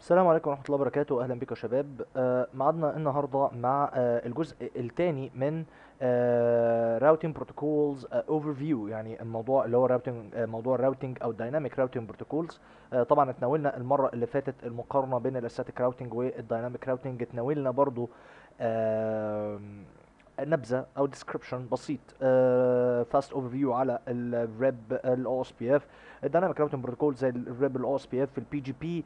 السلام عليكم ورحمة الله وبركاته أهلا بكم يا شباب آه، معادنا النهاردة مع آه، الجزء الثاني من راوتينج بروتوكولز اوفر فيو يعني الموضوع اللي هو راوتينج موضوع الراوتينج او الدايناميك راوتينج بروتوكولز طبعا اتناولنا المرة اللي فاتت المقارنة بين الستاتيك راوتينج والدايناميك راوتينج اتناولنا برضو آم، نبذه او ديسكربشن بسيط فاست اوفر فيو على الريب الاو اس بي اف الدايناميك راوتنج بروتوكول زي الريب الاو اس بي اف البي جي بي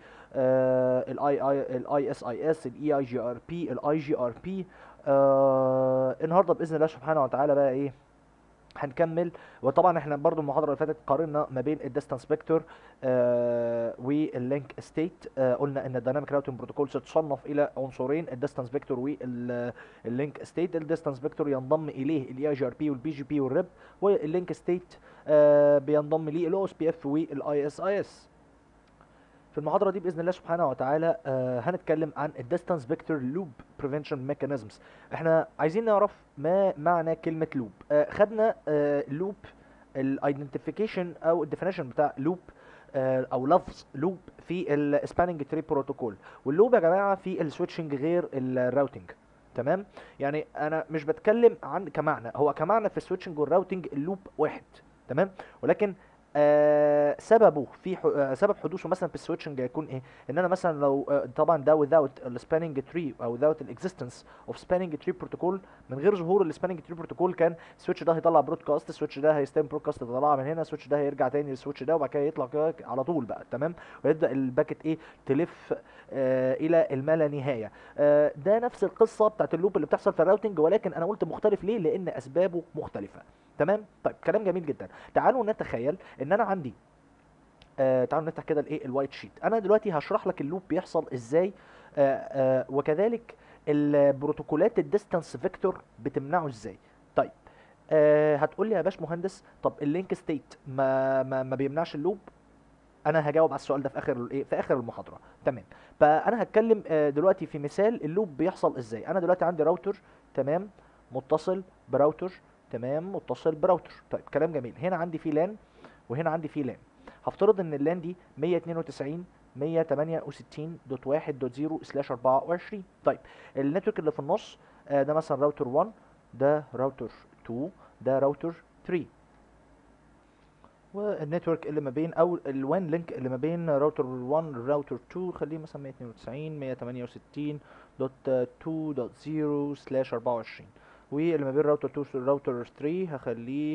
الاي اي الاي اس اي اس الاي اي جي ار بي الاي جي ار بي النهارده باذن الله سبحانه وتعالى بقى ايه هنكمل وطبعا احنا برضو المحاضره اللي فاتت قارنا ما بين الديستانس فيكتور آه واللينك ستيت آه قلنا ان الدايناميك راوتنج بروتوكول تتصنف الى عنصرين الديستانس فيكتور واللينك ستيت الديستانس فيكتور ينضم اليه الاي جي ار بي والبي جي بي والريب واللينك ستيت آه بينضم ليه الاو اس بي اف والاي اس اي اس في المحاضرة دي بإذن الله سبحانه وتعالى آه هنتكلم عن الديستانس فيكتور لوب بريفنشن ميكانيزمز احنا عايزين نعرف ما معنى كلمة لوب آه خدنا آه لوب الايدنتيفيكيشن او الديفينيشن بتاع لوب آه او لفظ لوب في السباننج تري بروتوكول واللوب يا جماعة في السويتشنج غير الراوتنج تمام يعني انا مش بتكلم عن كمعنى هو كمعنى في السويتشنج والراوتنج اللوب واحد تمام ولكن آه سببه في ح... آه سبب حدوثه مثلا في السويتشنج هيكون ايه ان انا مثلا لو آه طبعا ده without السباننج تري او without الاكزيستنس اوف سباننج تري بروتوكول من غير ظهور السباننج تري بروتوكول كان السويتش ده هيطلع برودكاست السويتش ده هيستلم برودكاست يطلعها من هنا السويتش ده هيرجع تاني للسويتش ده وبعد كده يطلع كده على طول بقى تمام ويبدا الباكت ايه تلف آه الى الما لا نهايه آه ده نفس القصه بتاعت اللوب اللي بتحصل في الراوتنج ولكن انا قلت مختلف ليه لان اسبابه مختلفه تمام طيب كلام جميل جدا تعالوا نتخيل ان انا عندي آه تعالوا نفتح كده الايه الوايت شيت انا دلوقتي هشرح لك اللوب بيحصل ازاي آه آه وكذلك البروتوكولات الديستانس فيكتور بتمنعه ازاي طيب آه هتقول لي يا باش مهندس طب اللينك ستيت ما ما, ما بيمنعش اللوب انا هجاوب على السؤال ده في اخر الايه في اخر المحاضره تمام فانا هتكلم آه دلوقتي في مثال اللوب بيحصل ازاي انا دلوقتي عندي راوتر تمام متصل براوتر تمام متصل براوتر طيب كلام جميل هنا عندي في لان وهنا عندي في لان هفترض ان اللان دي 192 168.1.0 سلاش 24 طيب النتورك اللي في النص آه ده مثلا راوتر 1 ده راوتر 2 ده راوتر 3 والنتورك اللي ما بين او الوان لينك اللي ما بين راوتر 1 راوتر 2 خليه مثلا 192 168.2.0 سلاش 24 واللي ما بين راوتر 2 راوتر 3 هخليه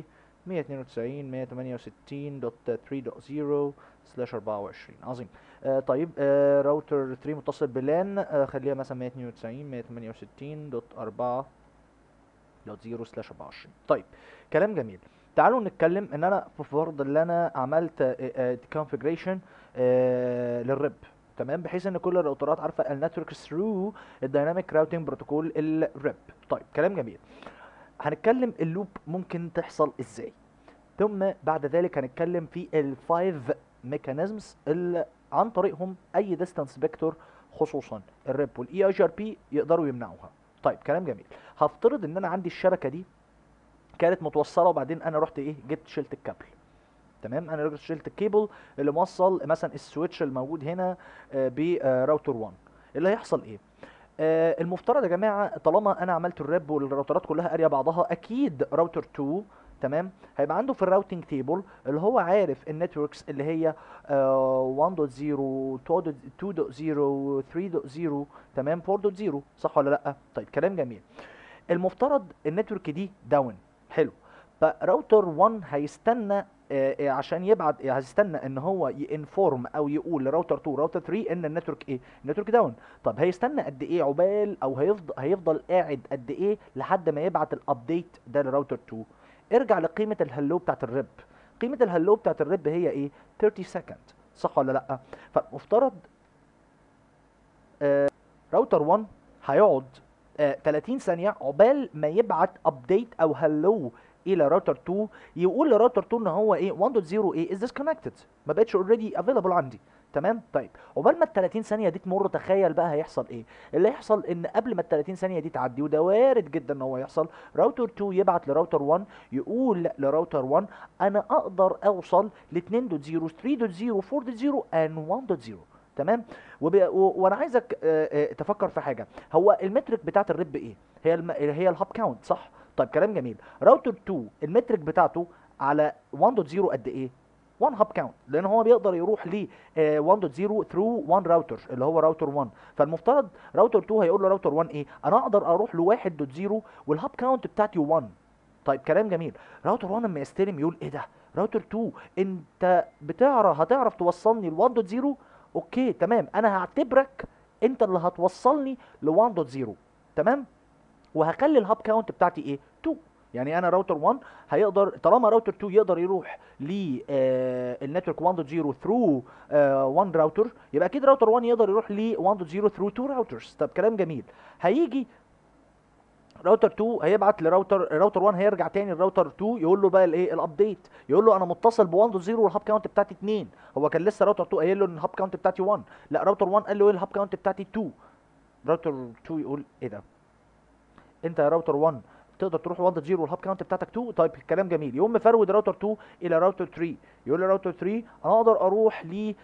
192 168.3.0 سلاش 24 عظيم آه طيب آه راوتر 3 متصل بلان آه خليها مثلا 192 168.4.0 سلاش 24 طيب كلام جميل تعالوا نتكلم ان انا في فرض ان انا عملت كونفيجريشن للريب تمام بحيث ان كل الراوترات عارفه النتورك ثرو الدايناميك راوتنج بروتوكول الريب طيب كلام جميل هنتكلم اللوب ممكن تحصل ازاي ثم بعد ذلك هنتكلم في الفايف ميكانيزمز اللي عن طريقهم اي ديستانس فيكتور خصوصا الريب والاي اي جي ار بي يقدروا يمنعوها طيب كلام جميل هفترض ان انا عندي الشبكه دي كانت متوصله وبعدين انا رحت ايه جبت شلت الكابل تمام انا رحت شلت الكيبل اللي موصل مثلا السويتش الموجود هنا براوتر 1 اللي هيحصل ايه آه المفترض يا جماعه طالما انا عملت الريب والراوترات كلها قاريه بعضها اكيد راوتر 2 تمام هيبقى عنده في الراوتنج تيبل اللي هو عارف النتوركس اللي هي آه 1.0 2.0 3.0 تمام 4.0 صح ولا لا طيب كلام جميل المفترض النتورك دي داون حلو فراوتر 1 هيستنى آه عشان يبعت هيستنى ان هو ينفورم او يقول لراوتر 2 راوتر 3 ان النتورك ايه النتورك داون طب هيستنى قد ايه عقبال او هيفضل هيفضل قاعد قد ايه لحد ما يبعت الابديت ده لراوتر 2 ارجع لقيمه الهلو بتاعت الريب قيمه الهلو بتاعت الريب هي ايه 30 سكند صح ولا لا فمفترض آه راوتر 1 هيقعد آه 30 ثانيه عقبال ما يبعت ابديت او هلو الى راوتر 2 يقول لراوتر 2 ان هو ايه 1.0 ايه از ديسكونكتد ما بقتش اوريدي افيلابل عندي تمام طيب عقبال ما ال 30 ثانيه دي تمر تخيل بقى هيحصل ايه اللي هيحصل ان قبل ما ال 30 ثانيه دي تعدي وده وارد جدا ان هو يحصل راوتر 2 يبعت لراوتر 1 يقول لراوتر 1 انا اقدر اوصل ل 2.0 3.0 4.0 and 1.0 تمام وب... و... وانا عايزك آه، آه، تفكر في حاجه هو المترك بتاعت الرب ايه هي الم... هي الهاب كاونت صح طيب كلام جميل راوتر 2 المترك بتاعته على 1.0 قد ايه 1 هاب كاونت لان هو بيقدر يروح ل 1.0 ثرو 1 راوتر اللي هو راوتر 1 فالمفترض راوتر 2 هيقول له راوتر 1 ايه انا اقدر اروح ل 1.0 والهاب كاونت بتاعتي 1 طيب كلام جميل راوتر 1 لما يستلم يقول ايه ده راوتر 2 انت بتعرف هتعرف توصلني ل 1.0 اوكي تمام انا هعتبرك انت اللي هتوصلني ل 1.0 تمام وهخلي الهاب كاونت بتاعتي ايه 2 يعني انا راوتر 1 هيقدر طالما راوتر 2 يقدر يروح للنتورك 1.0 ثرو 1 راوتر يبقى اكيد راوتر 1 يقدر يروح ل 1.0 ثرو 2 راوترز طب كلام جميل هيجي راوتر 2 هيبعت لراوتر راوتر 1 هيرجع تاني لراوتر 2 يقول له بقى الايه الابديت يقول له انا متصل ب 1.0 والهاب كاونت بتاعتي 2 هو كان لسه راوتر 2 قايل له ان الهاب كاونت بتاعتي 1 لا راوتر 1 قال له ايه الهاب كاونت بتاعتي 2 راوتر 2 يقول ايه ده انت يا راوتر 1 تقدر تروح 1.0 والهاب كاونت بتاعتك 2 طيب كلام جميل يقوم مفرود راوتر 2 الى راوتر 3 يقول لي راوتر 3 انا اقدر اروح ل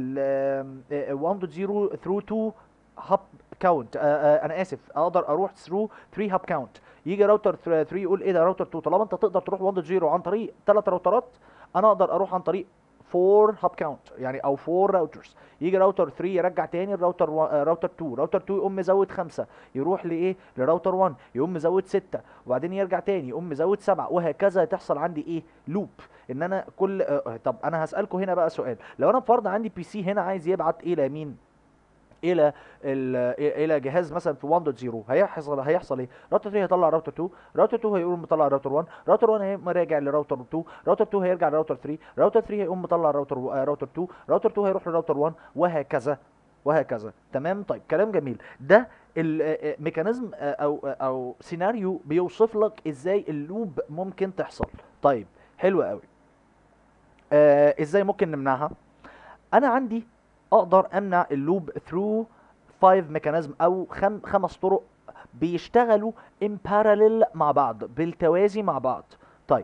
1.0 ثرو 2 هاب كاونت انا اسف اقدر اروح ثرو 3 هاب كاونت يجي راوتر 3 يقول ايه ده راوتر 2 طالما انت تقدر تروح 1.0 عن طريق ثلاث راوترات انا اقدر اروح عن طريق 4 هاب كاونت يعني او 4 راوترز يجي راوتر 3 يرجع تاني الراوتر و... آه، راوتر 2 راوتر 2 يقوم مزود 5 يروح لايه لراوتر 1 يقوم مزود 6 وبعدين يرجع تاني يقوم مزود 7 وهكذا تحصل عندي ايه لوب ان انا كل آه، طب انا هسالكم هنا بقى سؤال لو انا فرض عندي بي سي هنا عايز يبعت الى مين الى ال- الى جهاز مثلا في 1.0 هيحصل هيحصل ايه راوتر 3 هيطلع راوتر 2 راوتر 2 هيقوم مطلع راوتر 1 راوتر 1 هيقوم راجع لراوتر 2 راوتر 2 هيرجع لراوتر 3 راوتر 3 هيقوم مطلع راوتر آه، راوتر 2 راوتر 2 هيروح لراوتر 1 وهكذا وهكذا تمام طيب كلام جميل ده الميكانيزم او او سيناريو بيوصف لك ازاي اللوب ممكن تحصل طيب حلو قوي آه ازاي ممكن نمنعها انا عندي اقدر امنع اللوب ثرو 5 ميكانيزم او خم خمس طرق بيشتغلوا in parallel مع بعض بالتوازي مع بعض طيب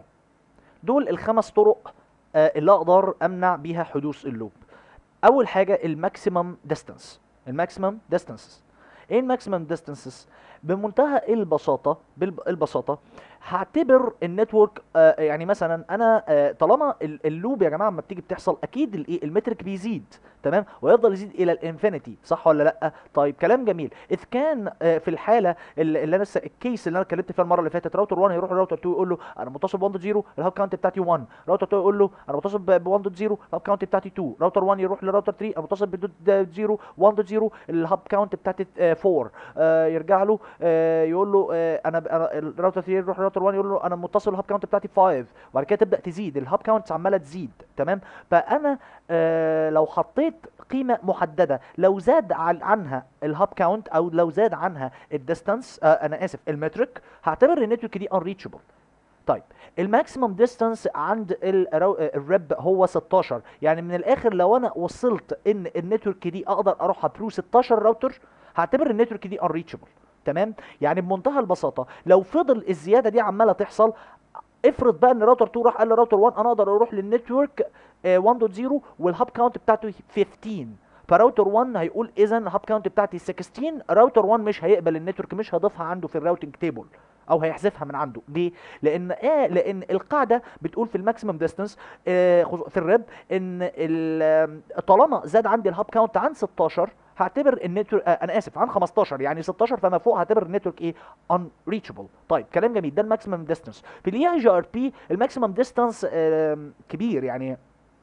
دول الخمس طرق آه، اللي اقدر امنع بيها حدوث اللوب اول حاجه الماكسيمم ديستانس الماكسيمم ديستانسز ايه الماكسيمم ديستانسز بمنتهى البساطه بالبساطه هعتبر النتورك آه يعني مثلا انا آه طالما ال- اللوب يا جماعه لما بتيجي بتحصل اكيد الايه المترك بيزيد تمام ويفضل يزيد الى الانفينيتي صح ولا لا طيب كلام جميل اذ كان آه في الحاله اللي اللي انا لسه الكيس اللي انا اتكلمت فيها المره اللي فاتت راوتر 1 يروح لراوتر 2 يقول له انا متصل ب 1.0 الهاب كاونت بتاعتي 1 راوتر 2 يقول له انا متصل ب 1.0 الهاب كاونت بتاعتي 2 راوتر 1 يروح لراوتر 3 انا متصل ب 0 1.0 الهاب كاونت بتاعتي آه، 4 آه، يرجع له آه، يقول له آه، انا انا الراوتر 3 يروح لراوتر 1 يقول له انا متصل الهاب كاونت بتاعتي 5 وبعد كده تبدا تزيد الهاب كاونتس عماله تزيد تمام فانا آه، لو حطيت قيمه محدده لو زاد عن- عنها الهاب كاونت او لو زاد عنها الديستانس انا اسف المترك هعتبر النتورك دي unreachable طيب الماكسيمم ديستانس عند الرو- الريب هو 16 يعني من الاخر لو انا وصلت ان النتورك دي اقدر اروحها ثرو 16 راوتر هعتبر النتورك دي unreachable تمام يعني بمنتهى البساطه لو فضل الزياده دي عماله تحصل افرض بقى ان راوتر 2 راح قال لراوتر 1 انا اقدر اروح للنتورك آه، 1.0 والهاب كاونت بتاعته 15 فراوتر 1 هيقول اذا الهاب كاونت بتاعتي 16 راوتر 1 مش هيقبل النتورك مش هيضيفها عنده في الراوتنج تيبل او هيحذفها من عنده ليه لان ايه لان القاعده بتقول في الماكسيمم ديستانس في الريب ان ال- آه، طالما زاد عندي الهاب كاونت عن 16 هعتبر النتورك آه انا اسف عن 15 يعني 16 فما فوق هعتبر النتورك ايه unreachable طيب كلام جميل ده الماكسيمم ديستانس في الاي اي جي ار بي الماكسيمم ديستانس كبير يعني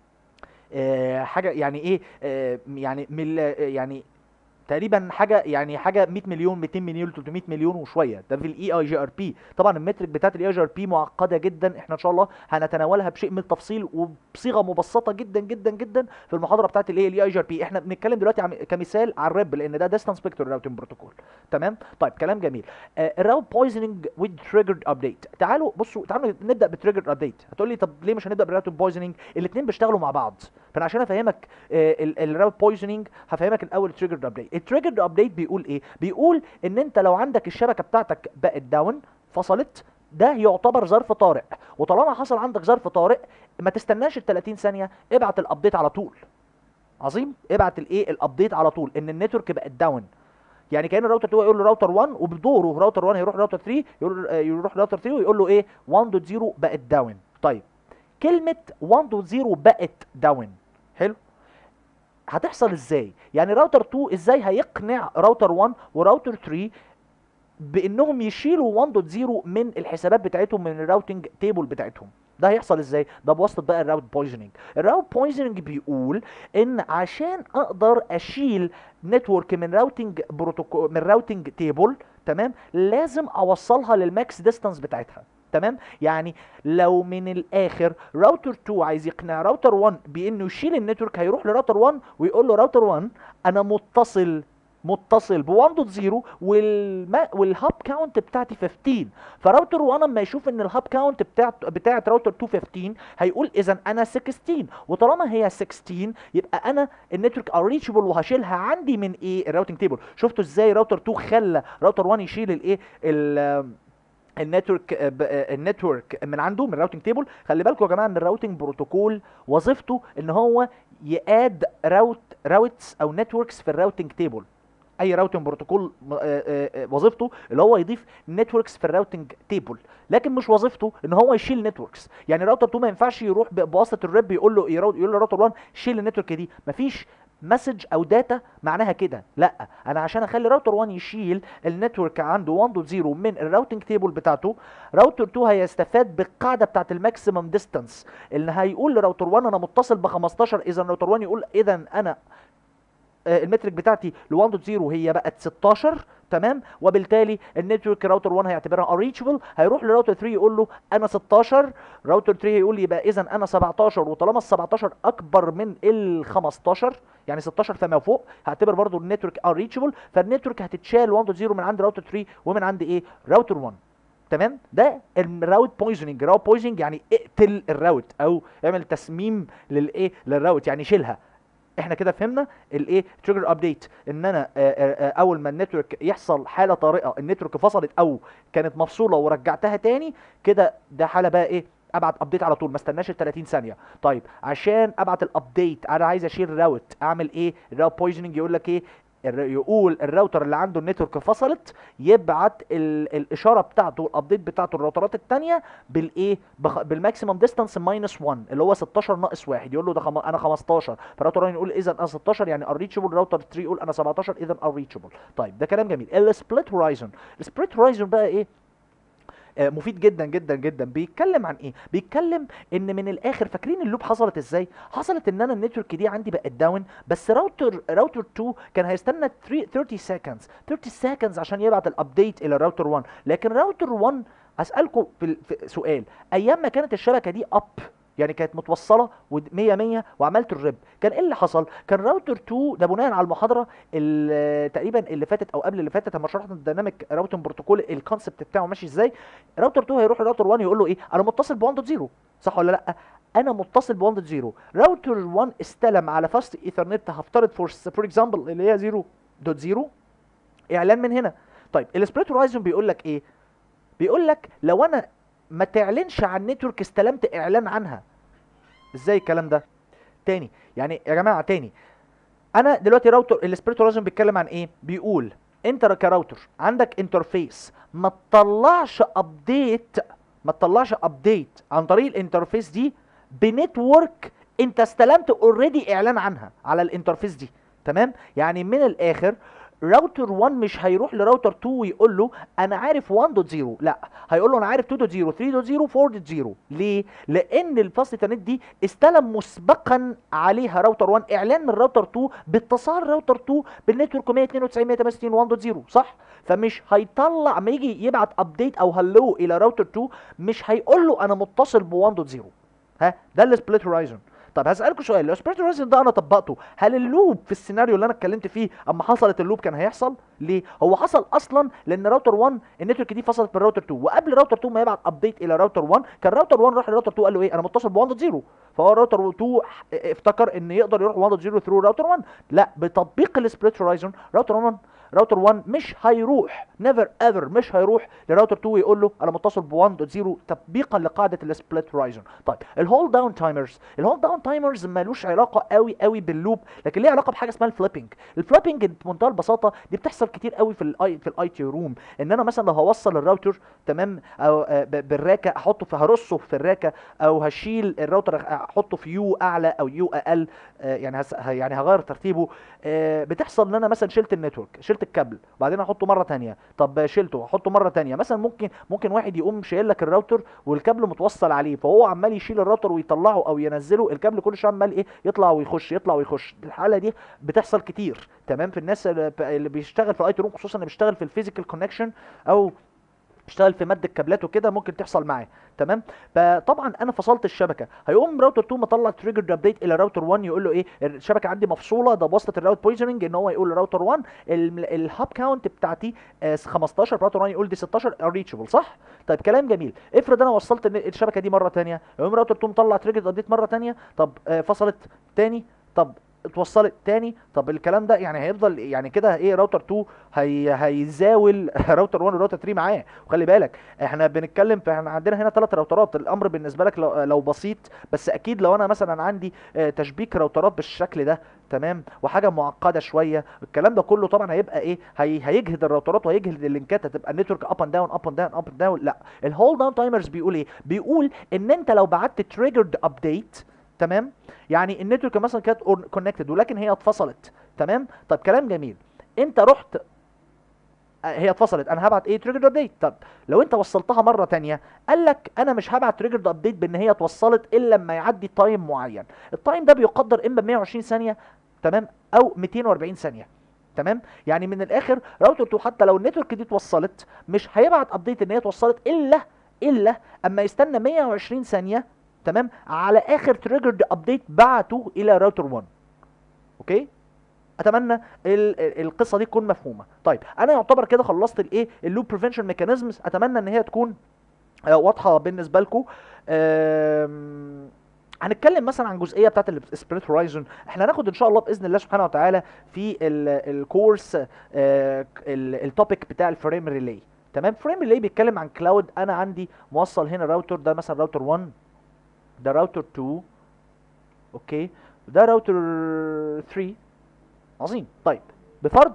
آه، حاجه يعني ايه آه، يعني مل آه، يعني تقريبا حاجه يعني حاجه 100 مليون 200 مليون 300 مليون وشويه ده في الاي اي جي ار بي طبعا المترك بتاعت الاي اي جي ار بي معقده جدا احنا ان شاء الله هنتناولها بشيء من التفصيل وبصيغه مبسطه جدا جدا جدا في المحاضره بتاعت الايه الاي اي جي ار بي احنا بنتكلم دلوقتي عم كمثال على الريب لان ده ديستانس فيكتور راوتنج بروتوكول تمام طيب كلام جميل الراوت بويزنينج وذ تريجرد ابديت تعالوا بصوا تعالوا نبدا بتريجرد ابديت هتقول لي طب ليه مش هنبدا بالراوت بويزنينج الاثنين بيشتغلوا مع بعض فانا عشان افهمك الراوت بويزنينج هفهمك الاول تريجرد ابديت التريجرد ابديت بيقول ايه بيقول ان انت لو عندك الشبكه بتاعتك بقت داون فصلت ده يعتبر ظرف طارئ وطالما حصل عندك ظرف طارئ ما تستناش ال 30 ثانيه ابعت الابديت على طول عظيم ابعت الايه الابديت على طول ان النتورك بقت داون يعني كان الراوتر 2 يقول له راوتر 1 وبدوره راوتر 1 هيروح راوتر 3 يقول له- آه، يروح راوتر 3 ويقول له ايه 1.0 بقت داون طيب كلمه 1.0 بقت داون حلو هتحصل ازاي يعني راوتر 2 ازاي هيقنع راوتر 1 وراوتر 3 بانهم يشيلوا 1.0 من الحسابات بتاعتهم من الراوتنج تيبل بتاعتهم ده هيحصل ازاي ده بواسطه بقى الراوت بويزنينج الراوت بويزنينج بيقول ان عشان اقدر اشيل نتورك من راوتنج بروتوكول من راوتنج تيبل تمام لازم اوصلها للماكس ديستانس بتاعتها تمام يعني لو من الاخر راوتر 2 عايز يقنع راوتر 1 بانه يشيل النتورك هيروح لراوتر 1 ويقول له راوتر 1 انا متصل متصل ب 1.0 والما والهاب كاونت بتاعتي 15 فراوتر 1 لما يشوف ان الهاب كاونت بتاعت بتاعت راوتر 2 15 هيقول اذا انا 16 وطالما هي 16 يبقى انا النتورك اريتشبل وهشيلها عندي من ايه الراوتنج تيبل شفتوا ازاي راوتر 2 خلى راوتر 1 يشيل الايه ال النتورك النتورك من عنده من الراوتنج تيبل خلي بالكم يا جماعه ان الراوتنج بروتوكول وظيفته ان هو ياد راوت راوتس او نتوركس في الراوتنج تيبل اي راوتنج بروتوكول م- آه، آه، آه، وظيفته اللي هو يضيف نتوركس في الراوتنج تيبل لكن مش وظيفته ان هو يشيل نتوركس يعني راوتر 2 ما ينفعش يروح ب- بواسطه الريب يقول له يرو- يقول له راوتر 1 شيل النتورك دي مفيش مسج او داتا معناها كده لا انا عشان اخلي راوتر 1 يشيل النتورك عنده 1.0 من الراوتنج تيبل بتاعته راوتر 2 هيستفاد بالقاعده بتاعت الماكسيمم ديستانس اللي هيقول لراوتر 1 انا متصل ب 15 اذا راوتر 1 يقول اذا انا آه، المترك بتاعتي ل 1.0 هي بقت 16 تمام وبالتالي النتورك راوتر 1 هيعتبرها اريتشبل هيروح لراوتر 3 يقول له انا 16 راوتر 3 يقول لي يبقى اذا انا 17 وطالما ال 17 اكبر من ال 15 يعني 16 فما فوق هعتبر برضو النتورك اريتشبل فالنتورك هتتشال 1.0 من عند راوتر 3 ومن عند ايه راوتر 1 تمام ده الراوت بويزنينج راوت بويزنينج يعني اقتل الراوت او اعمل تسميم للايه للراوت يعني شيلها احنا كده فهمنا الايه تريجر ابديت ان انا آه، آه، آه، اول ما النتورك يحصل حاله طارئه النتورك فصلت او كانت مفصوله ورجعتها تاني كده ده حاله بقى ايه ابعت ابديت على طول ما استناش ال 30 ثانيه طيب عشان ابعت الابديت انا عايز اشيل راوت اعمل ايه الراوت بويزنينج يقول لك ايه الر- يقول الراوتر اللي عنده النتورك فصلت يبعت ال الاشاره بتاعته الابديت بتاعته الراوترات الثانيه بالايه بخ... بالماكسيمم ديستانس ماينس 1 اللي هو 16 ناقص 1 يقول له ده خم... انا 15 فالراوتر 1 يقول اذا انا 16 يعني اريتشبل راوتر 3 يقول انا 17 اذا اريتشبل طيب ده كلام جميل السبليت هورايزون السبليت هورايزون بقى ايه آه، مفيد جدا جدا جدا بيتكلم عن ايه بيتكلم ان من الاخر فاكرين اللوب حصلت ازاي حصلت ان انا النتورك دي عندي بقت داون بس راوتر راوتر 2 كان هيستنى 3 30 seconds 30 seconds عشان يبعت الابديت الى راوتر 1 لكن راوتر 1 اسالكم في, ال- في سؤال ايام ما كانت الشبكه دي اب يعني كانت متوصله 100 100 وعملت الريب كان ايه اللي حصل كان راوتر 2 ده بناء على المحاضره اللي تقريبا اللي فاتت او قبل اللي فاتت لما شرحنا الديناميك راوتنج بروتوكول الكونسبت بتاعه ماشي ازاي راوتر 2 هيروح لراوتر 1 يقول له ايه انا متصل ب 1.0 صح ولا لا انا متصل ب 1.0 راوتر 1 استلم على فاست ايثرنت هفترض فور فور اكزامبل اللي هي 0.0 اعلان من هنا طيب السبريت هورايزون بيقول لك ايه بيقول لك لو انا ما تعلنش عن نتورك استلمت اعلان عنها ازاي الكلام ده تاني يعني يا جماعه تاني انا دلوقتي راوتر السبريت هورايزون بيتكلم عن ايه بيقول انت كراوتر عندك انترفيس ما تطلعش ابديت ما تطلعش ابديت عن طريق الانترفيس دي بنتورك انت استلمت اوريدي اعلان عنها على الانترفيس دي تمام يعني من الاخر راوتر 1 مش هيروح لراوتر 2 ويقول له انا عارف 1.0 لا هيقول له انا عارف 2.0 3.0 4.0 ليه لان الفاست انترنت دي استلم مسبقا عليها راوتر 1 اعلان من راوتر 2 باتصال راوتر 2 بالنتورك 192 168 1.0 صح فمش هيطلع ما يجي يبعت ابديت او هلو الى راوتر 2 مش هيقول له انا متصل ب 1.0 ها ده السبليت هورايزون طب هسألكوا سؤال لو سبليت هورايزون ده انا طبقته هل اللوب في السيناريو اللي انا اتكلمت فيه اما حصلت اللوب كان هيحصل ليه هو حصل اصلا لان راوتر 1 النتورك دي فصلت من راوتر 2 وقبل راوتر 2 ما يبعت ابديت الى راوتر 1 كان راوتر 1 راح لراوتر 2 قال له ايه انا متصل ب 1.0 فهو راوتر 2 افتكر ان يقدر يروح 1.0 ثرو راوتر 1 لا بتطبيق السبليت هورايزون راوتر 1 راوتر 1 مش هيروح نيفر ايفر مش هيروح لراوتر 2 ويقول له انا متصل ب 1.0 تطبيقا لقاعده السبليت هورايزون طيب الهولد داون تايمرز الهولد داون تايمرز مالوش علاقه قوي قوي باللوب لكن ليه علاقه بحاجه اسمها الفليبنج الفليبنج بمنتهى البساطه دي بتحصل كتير قوي في الاي في الاي تي روم ان انا مثلا لو هوصل الراوتر تمام او آه، ب- بالراكه احطه في هرصه في الراكه او هشيل الراوتر احطه في يو اعلى او يو اقل آه، يعني هس... ه- يعني هغير ترتيبه آه، بتحصل ان انا مثلا شلت النتورك شلت الكابل وبعدين احطه مره تانية طب شلته احطه مره تانية مثلا ممكن ممكن واحد يقوم شايل لك الراوتر والكابل متوصل عليه فهو عمال يشيل الراوتر ويطلعه او ينزله الكابل كل شويه عمال ايه يطلع ويخش يطلع ويخش الحاله دي بتحصل كتير تمام في الناس اللي اللي بيشتغل في الاي تي روم خصوصا اللي بيشتغل في الفيزيكال كونكشن او اشتغل في مد الكابلات وكده ممكن تحصل معاه تمام فطبعا انا فصلت الشبكه هيقوم راوتر 2 مطلع تريجر ابديت الى راوتر 1 يقول له ايه الشبكه عندي مفصوله ده بواسطه الراوت بويزنج ان هو يقول لراوتر 1 الهاب كاونت بتاعتي آه، 15 راوتر 1 يقول دي 16 ريتشبل صح طيب كلام جميل افرض انا وصلت الن- الشبكه دي مره ثانيه يقوم راوتر 2 مطلع تريجر ابديت مره ثانيه طب آه، فصلت تاني طب اتوصلت تاني طب الكلام ده يعني هيفضل يعني كده ايه راوتر 2 هي هيزاول راوتر 1 وراوتر 3 معاه وخلي بالك احنا بنتكلم في احنا عندنا هنا ثلاث راوترات الامر بالنسبه لك لو, لو بسيط بس اكيد لو انا مثلا عندي آه، تشبيك راوترات بالشكل ده تمام وحاجه معقده شويه الكلام ده كله طبعا هيبقى ايه هي هيجهد الراوترات وهيجهد اللينكات هتبقى النتورك اب اند داون اب اند داون اب اند داون لا الهولد داون تايمرز بيقول ايه بيقول ان انت لو بعت تريجرد ابديت تمام يعني النتورك مثلا كانت كونكتد ولكن هي اتفصلت تمام طب كلام جميل انت رحت آه، هي اتفصلت انا هبعت ايه تريجر ابديت طب لو انت وصلتها مره تانية قال لك انا مش هبعت تريجر ابديت بان هي اتوصلت الا لما يعدي تايم معين التايم ده بيقدر اما ب 120 ثانيه تمام او 240 ثانيه تمام يعني من الاخر راوتر 2 حتى لو النتورك دي اتوصلت مش هيبعت ابديت ان هي اتوصلت الا الا اما يستنى 120 ثانيه تمام على اخر تريجرد ابديت بعته الى راوتر 1 اوكي اتمنى ال- ال- القصه دي تكون مفهومه طيب انا يعتبر كده خلصت الايه اللوب بريفنشن ميكانيزمز اتمنى ان هي تكون آه، واضحه بالنسبه لكم هنتكلم مثلا عن جزئيه بتاعت السبريت هورايزون احنا هناخد ان شاء الله باذن الله سبحانه وتعالى في ال- الكورس التوبيك بتاع الفريم ريلي تمام فريم ريلي بيتكلم عن كلاود انا عندي موصل هنا راوتر ده مثلا راوتر 1 ده راوتر 2 اوكي ده راوتر 3 عظيم طيب بفرض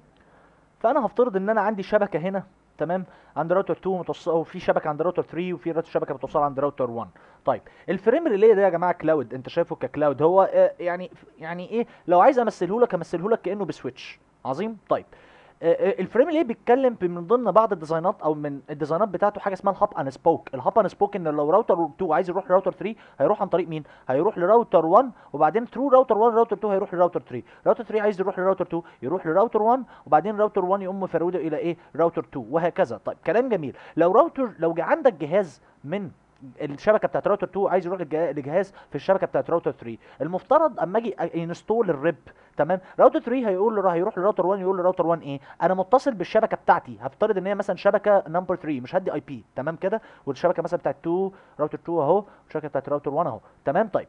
فانا هفترض ان انا عندي شبكه هنا تمام عند راوتر 2 متوصل وفي شبكه عند راوتر 3 وفي راوتر شبكه متوصله عند راوتر 1 طيب الفريم ريلي ده يا جماعه كلاود انت شايفه ككلاود هو آه، يعني يعني ايه لو عايز امثله لك امثله لك كانه بسويتش عظيم طيب آه، آه، الفريم ريلي بيتكلم ب- من ضمن بعض الديزاينات او من الديزاينات بتاعته حاجه اسمها الهاب ان سبوك الهاب ان سبوك ان لو راوتر 2 عايز يروح لراوتر 3 هيروح عن طريق مين هيروح لراوتر 1 وبعدين ثرو راوتر 1 راوتر 2 هيروح لراوتر 3 راوتر 3 عايز يروح لراوتر 2 يروح لراوتر 1 وبعدين راوتر 1 يقوم مفروده الى ايه راوتر 2 وهكذا طيب كلام جميل لو راوتر لو جه عندك جهاز من الشبكه بتاعت راوتر 2 عايز يروح للجه- لجهاز في الشبكه بتاعت راوتر 3 المفترض اما اجي انستول الريب تمام راوتر 3 هيقول له هيروح لراوتر 1 يقول لراوتر 1 ايه انا متصل بالشبكه بتاعتي هفترض ان هي مثلا شبكه نمبر 3 مش هدي اي بي تمام كده والشبكه مثلا بتاعت 2 راوتر 2 اهو والشبكه بتاعت راوتر 1 اهو تمام طيب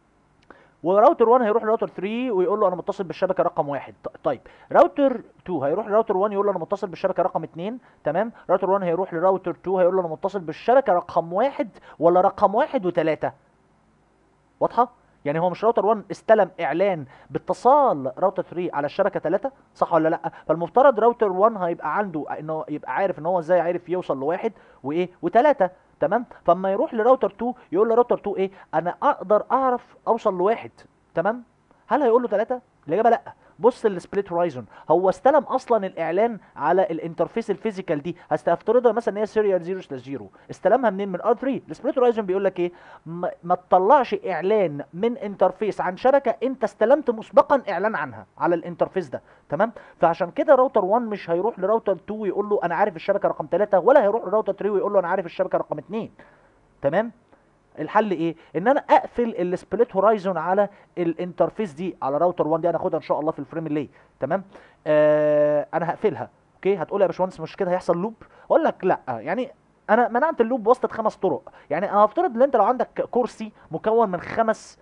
وراوتر 1 هيروح لراوتر 3 ويقول له انا متصل بالشبكه رقم واحد ط- طيب راوتر 2 هيروح لراوتر 1 يقول له انا متصل بالشبكه رقم 2 تمام راوتر 1 هيروح لراوتر 2 هيقول له انا متصل بالشبكه رقم واحد ولا رقم واحد وثلاثة واضحه يعني هو مش راوتر 1 استلم اعلان باتصال راوتر 3 على الشبكه 3 صح ولا لا فالمفترض راوتر 1 هيبقى عنده انه يبقى عارف ان هو ازاي عارف يوصل لواحد وايه وثلاثة تمام فاما يروح لراوتر 2 يقول لراوتر 2 ايه انا اقدر اعرف اوصل لواحد تمام هل هيقول له ثلاثة الاجابه لا بص السبليت هورايزون هو استلم اصلا الاعلان على الانترفيس الفيزيكال دي هستفترضها مثلا ان هي سيريال 0 سلاش 0 استلمها منين من ار 3 السبليت هورايزون بيقول لك ايه ما, ما تطلعش اعلان من انترفيس عن شبكه انت استلمت مسبقا اعلان عنها على الانترفيس ده تمام فعشان كده راوتر 1 مش هيروح لراوتر 2 ويقول له انا عارف الشبكه رقم 3 ولا هيروح لراوتر 3 ويقول له انا عارف الشبكه رقم 2 تمام الحل ايه ان انا اقفل السبليت هورايزون على الانترفيس دي على راوتر 1 دي انا هاخدها ان شاء الله في الفريم اللي تمام آه انا هقفلها اوكي هتقول يا باشمهندس مش كده هيحصل لوب اقول لك لا يعني انا منعت اللوب بواسطه خمس طرق يعني انا هفترض ان انت لو عندك كرسي مكون من خمس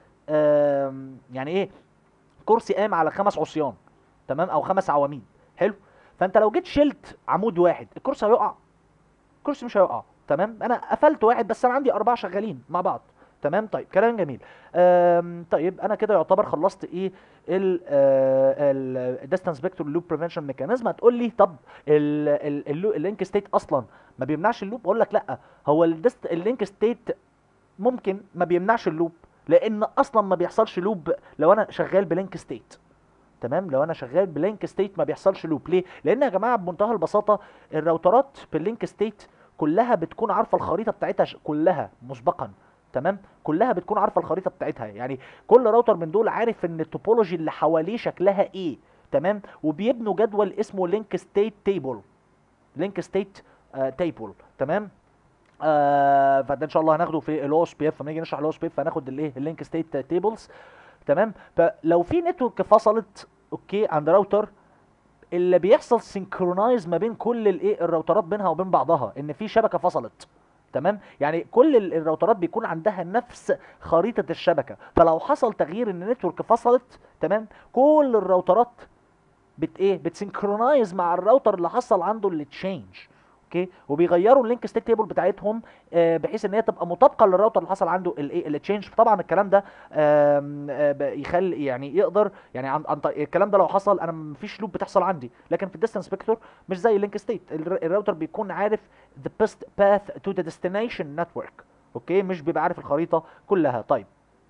آم، يعني ايه كرسي قايم على خمس عصيان تمام او خمس عواميد حلو فانت لو جيت شلت عمود واحد الكرسي هيقع الكرسي مش هيقع تمام انا قفلت واحد بس انا عندي اربعه شغالين مع بعض تمام طيب كلام جميل آم طيب انا كده يعتبر خلصت ايه ال الديستانس فيكتور لوب بريفنشن ميكانيزم هتقول لي طب اللينك ستيت اصلا ما بيمنعش اللوب اقول لك لا هو اللينك ستيت ممكن ما بيمنعش اللوب لان اصلا ما بيحصلش لوب لو انا شغال بلينك ستيت تمام لو انا شغال بلينك ستيت ما بيحصلش لوب ليه لان يا جماعه بمنتهى البساطه الراوترات باللينك ستيت كلها بتكون عارفه الخريطه بتاعتها ش- كلها مسبقا تمام كلها بتكون عارفه الخريطه بتاعتها يعني كل راوتر من دول عارف ان التوبولوجي اللي حواليه شكلها ايه تمام وبيبنوا جدول اسمه لينك ستيت تيبل لينك ستيت تيبل تمام آه فده ان شاء الله هناخده في الاو اس بي اف لما نيجي نشرح الاو اس بي اف هناخد الايه اللينك ستيت تيبلز تمام فلو في نتورك فصلت اوكي عند راوتر اللي بيحصل سينكرونايز ما بين كل الايه الراوترات بينها وبين بعضها ان في شبكه فصلت تمام يعني كل ال- الراوترات بيكون عندها نفس خريطه الشبكه فلو حصل تغيير ان النتورك فصلت تمام كل الراوترات بت ايه بتسنكرونايز مع الراوتر اللي حصل عنده التشينج اوكي وبيغيروا اللينك ستيت تيبل بتاعتهم آه، بحيث ان هي تبقى مطابقه للراوتر اللي حصل عنده الايه التشينج طبعا الكلام ده آم، آه، ب- يخلي يعني يقدر يعني عن, عن طريق- الكلام ده لو حصل انا مفيش لوب بتحصل عندي لكن في الديستانس فيكتور مش زي اللينك ستيت الراوتر بيكون عارف the best path to the destination network اوكي مش بيبقى عارف الخريطه كلها طيب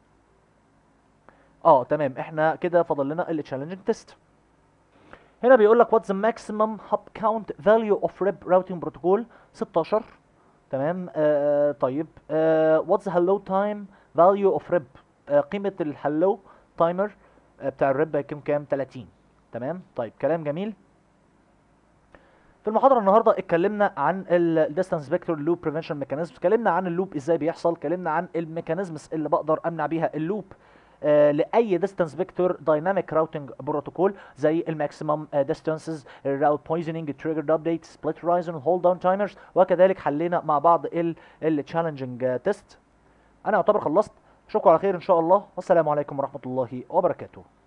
اه تمام احنا كده فاضل لنا التشالنجنج تيست هنا بيقول لك what's the maximum hop count value of rep routing protocol 16 تمام آه طيب آه what's the hello time value of rep آه قيمة الهلو تايمر آه بتاع الرب هيكون كام 30 تمام طيب كلام جميل في المحاضرة النهاردة اتكلمنا عن الديستانس فيكتور لوب بريفنشن ميكانيزم اتكلمنا عن اللوب ازاي بيحصل اتكلمنا عن الميكانيزمز اللي بقدر امنع بيها اللوب آه لاي ديستانس فيكتور دايناميك راوتنج بروتوكول زي الماكسيمم ديستانسز الراوت بويزنينج التريجر ابديت سبليت رايزن هولد داون تايمرز وكذلك حلينا مع بعض التشالنجنج تيست انا اعتبر خلصت اشوفكم على خير ان شاء الله والسلام عليكم ورحمة الله وبركاته